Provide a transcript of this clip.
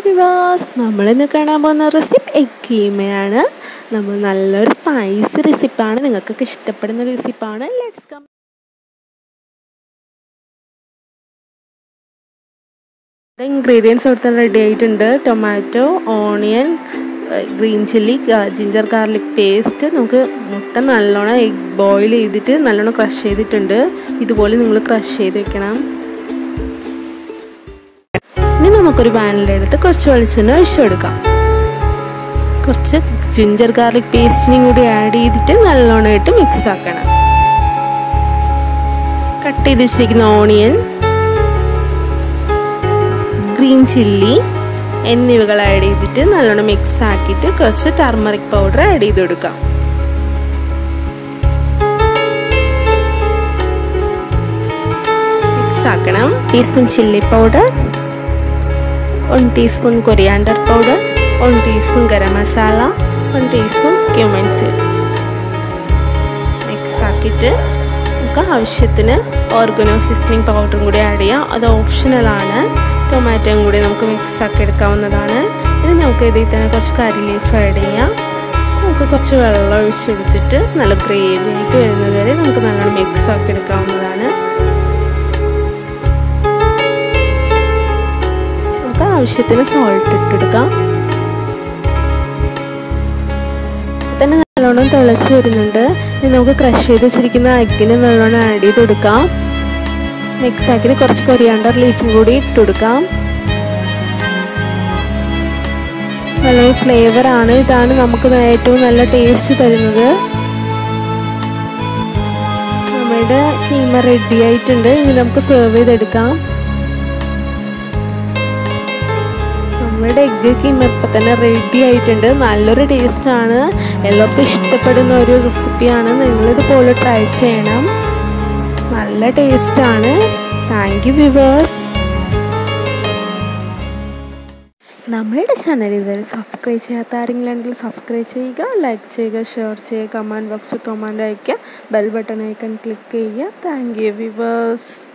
വിവാസ് നമ്മളിന്ന് കാണാൻ പോകുന്ന റെസിപ്പി എഗ് കീമയാണ് നമ്മൾ നല്ലൊരു സ്പൈസി റെസിപ്പാണ് നിങ്ങൾക്കൊക്കെ ഇഷ്ടപ്പെടുന്ന റെസിപ്പാണ് ലെറ്റ്സ് കം ഇൻഗ്രീഡിയൻസ് അവിടുത്തെ റെഡി ആയിട്ടുണ്ട് tomato onion green chilli ginger garlic paste നമുക്ക് മുട്ട നല്ലോണം എഗ് ബോയിൽ ചെയ്തിട്ട് നല്ലോണം ക്രഷ് ചെയ്തിട്ടുണ്ട് ഇതുപോലെ നിങ്ങൾ ക്രഷ് ചെയ്ത് വെക്കണം ഇനി നമുക്കൊരു പാനിലെടുത്ത് കുറച്ച് വെളിച്ചെണ്ണ ഒഴിച്ചു കൊടുക്കാം കുറച്ച് ജിഞ്ചർ ഗാർലിക് പേസ്റ്റിനും കൂടി ആഡ് ചെയ്തിട്ട് നല്ലോണമായിട്ട് മിക്സ് ആക്കണം കട്ട് ചെയ്ത് വെച്ചിരിക്കുന്ന ഓണിയൻ ഗ്രീൻ ചില്ലി എന്നിവകൾ ആഡ് ചെയ്തിട്ട് നല്ലോണം മിക്സ് ആക്കിയിട്ട് കുറച്ച് ടർമറിക് പൗഡർ ആഡ് ചെയ്ത് കൊടുക്കാം മിക്സ് ആക്കണം teaspoon chilli powder one teaspoon coriander powder one teaspoon garam masala one teaspoon cumin seeds mix ആക്കിയിട്ട് നമുക്ക് ആവശ്യത്തിന് ഓർഗനോ സീസണിങ് പൗഡറും കൂടി ആഡ് ചെയ്യാം അത് ഓപ്ഷണലാണ് ടൊമാറ്റോയും കൂടി നമുക്ക് മിക്സ് ആക്കി എടുക്കാവുന്നതാണ് ഇനി നമുക്ക് ഇതിൽ തന്നെ കുറച്ച് കറി ലീഫ് ആഡ് ചെയ്യാം നമുക്ക് കുറച്ച് വെള്ളം ഒഴിച്ചെടുത്തിട്ട് നല്ല ഗ്രേവി ആയിട്ട് വരുന്നത് വരെ നമുക്ക് നല്ലോണം മിക്സ് ആക്കി എടുക്കാവുന്നതാണ് നമുക്ക് ആവശ്യത്തിന് സോൾട്ട് ഇട്ടെടുക്കാം തന്നെ നല്ലോണം തിളച്ച് വരുന്നുണ്ട് ഇനി നമുക്ക് ക്രഷ് ചെയ്ത് വെച്ചിരിക്കുന്ന എഗ്ഗിന് നല്ലോണം ആഡ് ചെയ്ത് കൊടുക്കാം മിക്സ് ആക്കിയിട്ട് കുറച്ച് കൊറിയാണ്ടർ ലീഫും കൂടി ഇട്ട് കൊടുക്കാം നല്ലൊരു ഫ്ലേവർ ആണ് ഇതാണ് നമുക്ക് ഏറ്റവും നല്ല ടേസ്റ്റ് തരുന്നത് നമ്മുടെ കീമ റെഡി ആയിട്ടുണ്ട് ഇനി നമുക്ക് സെർവ് ചെയ്തെടുക്കാം നമ്മുടെ എഗ്ഗ് കീമ ഇപ്പം തന്നെ റെഡി ആയിട്ടുണ്ട് നല്ലൊരു ടേസ്റ്റാണ് എല്ലാവർക്കും ഇഷ്ടപ്പെടുന്ന ഒരു റെസിപ്പിയാണ് നിങ്ങളിതുപോലെ ട്രൈ ചെയ്യണം നല്ല ടേസ്റ്റാണ് താങ്ക് യു വിവേഴ്സ് നമ്മളുടെ ചാനൽ ഇതുവരെ സബ്സ്ക്രൈബ് ചെയ്യാത്ത ആരെങ്കിലും ഉണ്ടെങ്കിൽ സബ്സ്ക്രൈബ് ചെയ്യുക ലൈക്ക് ചെയ്യുക ഷെയർ ചെയ്യുക കമൻറ്റ് ബോക്സിൽ കമൻറ്റ് അയയ്ക്കുക ബെൽ ബട്ടൺ ഐക്കൺ ക്ലിക്ക് ചെയ്യുക താങ്ക് യു വിവേഴ്സ്